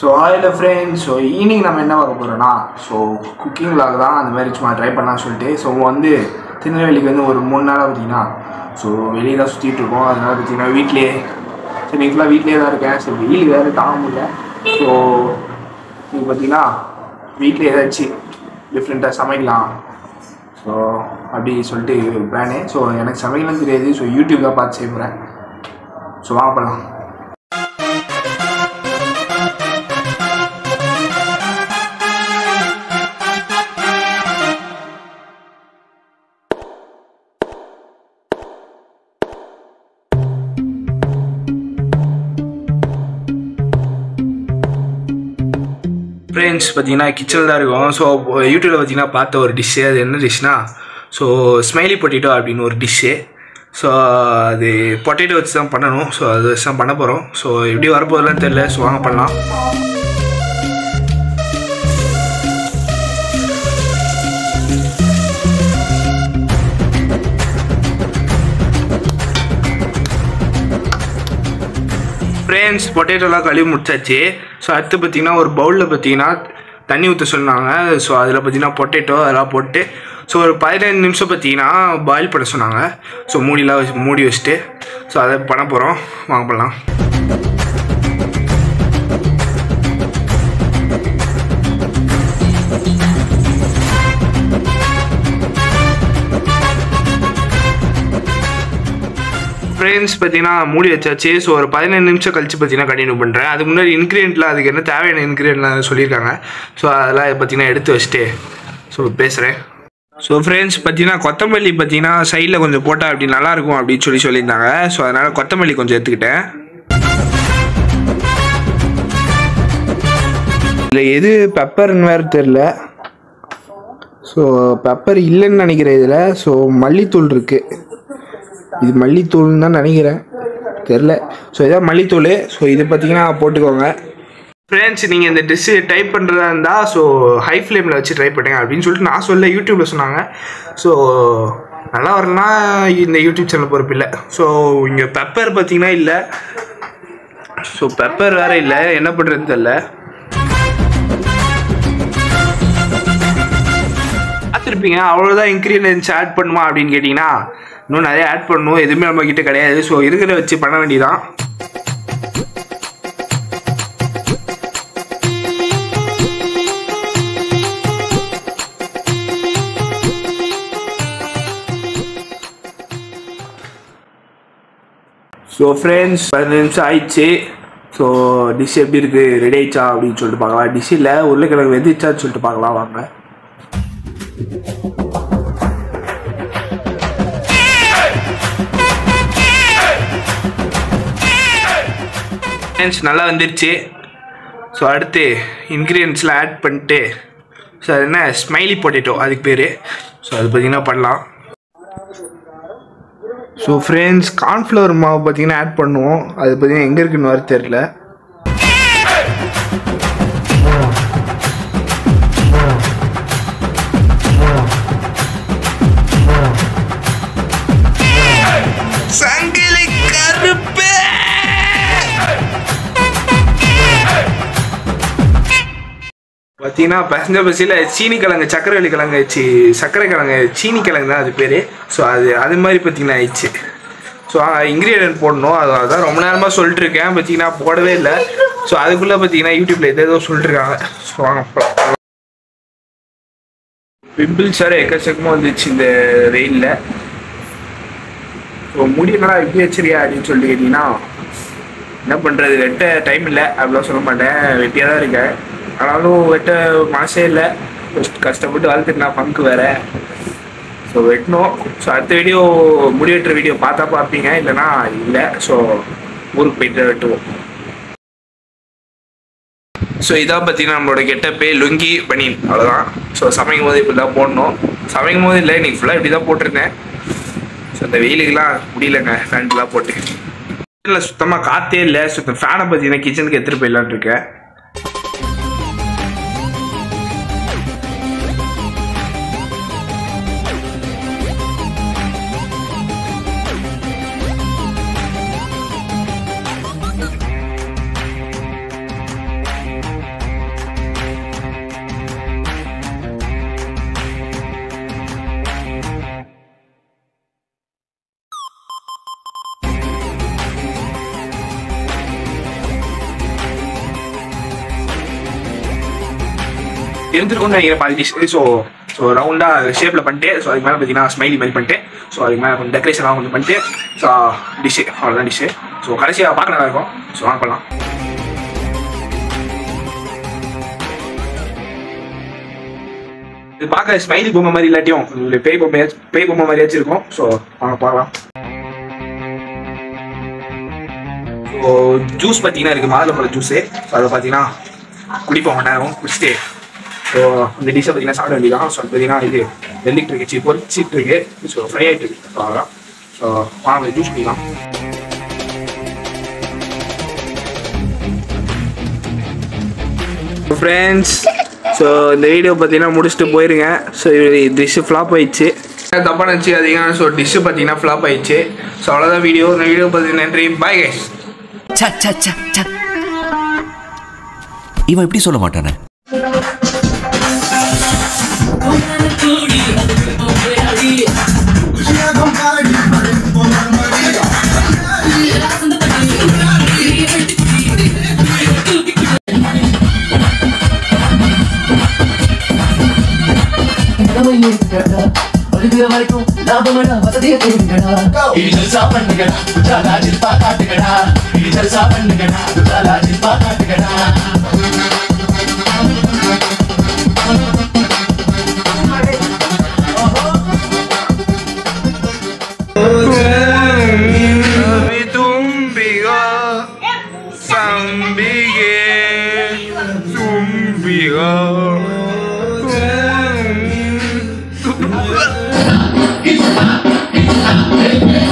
So oil friends so evening நம்ம என்ன பார்க்க போகிறோன்னா ஸோ குக்கிங் vlog தான் அந்த மாதிரி சும்மா ட்ரை பண்ணலாம்னு சொல்லிட்டு ஸோ வந்து திருநெல்வேலிக்கு வந்து ஒரு மூணு நாளாக பார்த்தீங்கன்னா ஸோ வெளியே தான் சுற்றிட்டு இருக்கோம் அதனால் பார்த்தீங்கன்னா வீட்லேயே சரி நீங்கள் ஃபுல்லாக வீட்லேயே தான் இருக்கேன் ஸோ வெயில் வேறு தாங்க முடியல ஸோ நீங்கள் பார்த்தீங்கன்னா வீட்டில் ஏதாச்சும் டிஃப்ரெண்ட்டாக சமைக்கலாம் ஸோ அப்படி சொல்லிட்டு பிளானு ஸோ எனக்கு சமைக்கலாம் தெரியாது ஸோ யூடியூப் தான் பார்த்து செய்ய போகிறேன் ஸோ வாங்க பண்ணலாம் ஃப்ரெண்ட்ஸ் பார்த்தீங்கன்னா கிச்சனில் தான் இருக்கும் ஸோ யூடியூப்பில் பார்த்தீங்கன்னா பார்த்த ஒரு டிஷ்ஷு அது என்ன டிஷ்னா ஸோ ஸ்மைலி பொட்டேட்டோ அப்படின்னு ஒரு டிஷ்ஷு ஸோ அது பொட்டேட்டோ வச்சு தான் பண்ணணும் ஸோ அது வச்சு தான் பண்ண போகிறோம் ஸோ எப்படி வரப்போதெல்லாம் தெரில ஸோ வாங்க பண்ணலாம் ஃப்ரெண்ட்ஸ் பொட்டேட்டோலாம் கழுவி முடிச்சாச்சு ஸோ அடுத்து பார்த்தீங்கன்னா ஒரு பவுலில் பார்த்தீங்கன்னா தண்ணி ஊற்ற சொன்னாங்க ஸோ அதில் பார்த்தீங்கன்னா பொட்டேட்டோ அதெல்லாம் போட்டு ஸோ ஒரு பதினஞ்சு நிமிஷம் பார்த்தீங்கன்னா பாயில் பண்ண சொன்னாங்க ஸோ மூடிலாம் வச்சு மூடி வச்சுட்டு ஸோ அதை பண்ண போகிறோம் வாங்க பண்ணலாம் ஃப்ரெண்ட்ஸ் பார்த்தீங்கன்னா மூடி வச்சாச்சு ஸோ ஒரு பதினஞ்சு நிமிஷம் கழிச்சு பார்த்தீங்கன்னா கண்டினியூ பண்ணுறேன் அதுக்கு முன்னாடி இன்க்ரீடியண்ட்லாம் அதுக்கு என்ன தேவையான இன்க்ரீடியண்ட்லாம் சொல்லியிருக்காங்க ஸோ அதெல்லாம் பார்த்தீங்கன்னா எடுத்து வச்சுட்டு ஸோ பேசுகிறேன் ஸோ ஃப்ரெண்ட்ஸ் பார்த்தீங்கன்னா கொத்தமல்லி பார்த்தீங்கன்னா சைடில் கொஞ்சம் போட்டால் அப்படி நல்லாயிருக்கும் அப்படின்னு சொல்லி சொல்லியிருந்தாங்க ஸோ அதனால் கொத்தமல்லி கொஞ்சம் எடுத்துக்கிட்டேன் இதில் எது பெப்பர்னு வேறு தெரில ஸோ பெப்பர் இல்லைன்னு நினைக்கிறேன் இதில் ஸோ மல்லித்தூள் இருக்குது இது மல்லித்தூள்னு தான் நினைக்கிறேன் தெரில ஸோ இதான் மல்லித்தூள் ஸோ இது பார்த்தீங்கன்னா போட்டுக்கோங்க ஃப்ரெண்ட்ஸ் நீங்கள் இந்த டிஷ்ஷு டைப் பண்ணுறதா இருந்தால் ஸோ ஹை ஃப்ளேமில் வச்சு ட்ரை பண்ணுங்க அப்படின்னு சொல்லிட்டு நான் சொல்ல யூடியூப்பில் சொன்னாங்க ஸோ நல்லா வரலனா இந்த யூடியூப் சேனல் பொறுப்பு இல்லை ஸோ இங்கே பெப்பர் பார்த்தீங்கன்னா இல்லை ஸோ பெப்பர் வேறு இல்லை என்ன பண்ணுறதுன்னு தெரில பார்த்துருப்பீங்க அவ்வளோதான் இன்க்ரீடியன்ஸ் ஆட் பண்ணுமா அப்படின்னு கேட்டிங்கன்னா இன்னும் நிறைய ஆட் பண்ணணும் எதுவுமே நம்ம கிட்ட கிடையாது ஸோ இருக்கிறத வச்சு பண்ண வேண்டியதான் ஸோ ஃப்ரெண்ட்ஸ் பதினஞ்சு நிமிஷம் ஆயிடுச்சு ஸோ டிஷ் எப்படி இருக்குது ரெடி ஆயிடுச்சா அப்படின்னு சொல்லிட்டு பார்க்கலாம் டிஷ் இல்லை உருளைக்கிழங்கு வெந்துச்சான்னு சொல்லிட்டு பார்க்கலாம் வாங்க ஃப்ரெண்ட்ஸ் நல்லா வந்துருச்சு ஸோ அடுத்து இன்க்ரீடியன்ஸ்லாம் ஆட் பண்ணிட்டு ஸோ அது என்ன ஸ்மைலி பொட்டேட்டோ அதுக்கு பேர் ஸோ அது பார்த்தீங்கன்னா பண்ணலாம் ஸோ ஃப்ரெண்ட்ஸ் கார்ன்ஃப்ளவர் மாவு பார்த்தீங்கன்னா ஆட் பண்ணுவோம் அது பார்த்தீங்கன்னா எங்கே இருக்குன்னு வர தெரில சங்கிலி கருப்பு பார்த்தீங்கன்னா பசஞ்ச பசியில் சீனி கிழங்கு சக்கரை வெள்ளி கிழங்கு சி சர்க்கரை கிழங்கு சீனி கிழங்கு தான் அது பேர் ஸோ அது அது மாதிரி பார்த்தீங்கன்னா ஆயிடுச்சு ஸோ இன்க்ரீடியன்ட் போடணும் அது அதான் ரொம்ப நேரமாக சொல்லிட்டு இருக்கேன் பார்த்தீங்கன்னா போடவே இல்லை ஸோ அதுக்குள்ளே பார்த்தீங்கன்னா யூடியூப்பில் எதோ சொல்லிட்டுருக்காங்க ஸோ வாங்க பிம்பிள்ஸ் வேறு எக்கச்சக்கமாக வந்துச்சு இந்த வெயிலில் ஸோ முடியலடா இப்படி வச்சிருக்கியா அப்படின்னு சொல்லி கேட்டிங்கன்னா என்ன பண்ணுறது வெட்ட டைம் இல்லை அப்படிலாம் சொல்ல மாட்டேன் வெட்டியாக தான் இருக்கேன் ஆனாலும் வெட்ட மனசே இல்லை கஷ்டப்பட்டு வளர்த்துட்டு நான் பங்கு வேற ஸோ வெட்டணும் ஸோ அடுத்த வீடியோ முடி வெட்டுற வீடியோ பார்த்தா பார்ப்பீங்க இல்லைன்னா இல்லை ஸோ ஊருக்கு போயிட்டு வெட்டுவோம் ஸோ இதான் பார்த்தீங்கன்னா நம்மளோட கெட்டப்பே லுங்கி பனியன் அவ்வளோதான் ஸோ சமைக்கும் போது இப்படி தான் போடணும் சமைக்கும் போது இல்லை இன்னைக்கு ஃபுல்லாக இப்படி தான் போட்டிருந்தேன் ஸோ இந்த வெயிலுக்கெல்லாம் முடியலங்க ஃபேன்லாம் போட்டு கிச்சனில் சுத்தமாக காற்றே இல்லை ஸோ இந்த ஃபேனை பார்த்தீங்கன்னா கிச்சனுக்கு எடுத்துகிட்டு போயிடலான்னு இருக்கேன் தெரிஞ்சிருக்கும்னு நினைக்கிறேன் பாதி டிஷ் ஸோ ஸோ ரவுண்டாக ஷேப்பில் பண்ணிட்டு ஸோ அதுக்கு மேலே பார்த்தீங்கன்னா ஸ்மைலி மாதிரி பண்ணிட்டு ஸோ அதுக்கு மேலே கொஞ்சம் டெக்கரேஷன்லாம் கொஞ்சம் பண்ணிட்டு ஸோ டிஷ்ஷு அவ்வளோதான் டிஷ்ஷு ஸோ கடைசியாக பார்க்க நல்லா இருக்கும் ஸோ வாங்க பண்ணலாம் இது பார்க்க ஸ்மைலி பொம்மை மாதிரி இல்லாட்டியும் ஒரு பேய் பொம்மை பேய் பொம்மை மாதிரியாச்சும் இருக்கும் ஸோ வாங்க பார்க்கலாம் ஸோ ஜூஸ் பார்த்தீங்கன்னா இருக்குது மாதுளம்பழ ஜூஸு ஸோ அதை பார்த்தீங்கன்னா குடிப்போம் கொஞ்ச நேரம் குடிச்சிட்டு ஸோ இந்த டிஷ்ஷை பார்த்தீங்கன்னா சாப்பிட வேண்டியதான் ஸோ அது பார்த்தீங்கன்னா இது வெந்துக்கிட்டு இருக்கு சி பொரிச்சிட்டு இருக்கு ஸோ ஃப்ரை ஆகிட்டு இருக்கு ஸோ அதான் ஸோ வாங்க ஜூஸ் குடிக்கலாம் ஃப்ரெண்ட்ஸ் ஸோ இந்த வீடியோ பார்த்தீங்கன்னா முடிச்சுட்டு போயிருங்க ஸோ டிஷ்ஷு ஃப்ளாப் ஆயிடுச்சு தப்பாக நினச்சி அதிகம் ஸோ டிஷ்ஷு பார்த்தீங்கன்னா ஃப்ளாப் ஆயிடுச்சு ஸோ அவ்வளோதான் வீடியோ இந்த வீடியோ பார்த்தீங்கன்னா நன்றி பாய் கைஸ் ச்ச, ச்ச, ச்ச, ச்ச. இவன் இப்படி சொல்ல மாட்டானே ஒழுங்குற வரைக்கும் லாபமடா வசதியை தேடுங்கடா இது ஜல்சா பண்ணுங்கடா குஜாலா ஜில்பா காட்டுங்கடா இது ஜல்சா பண்ணுங்கடா குஜாலா ஜில்பா காட்டுங்கடா தும்பிகா சம்பிகே தும்பிகா Hey,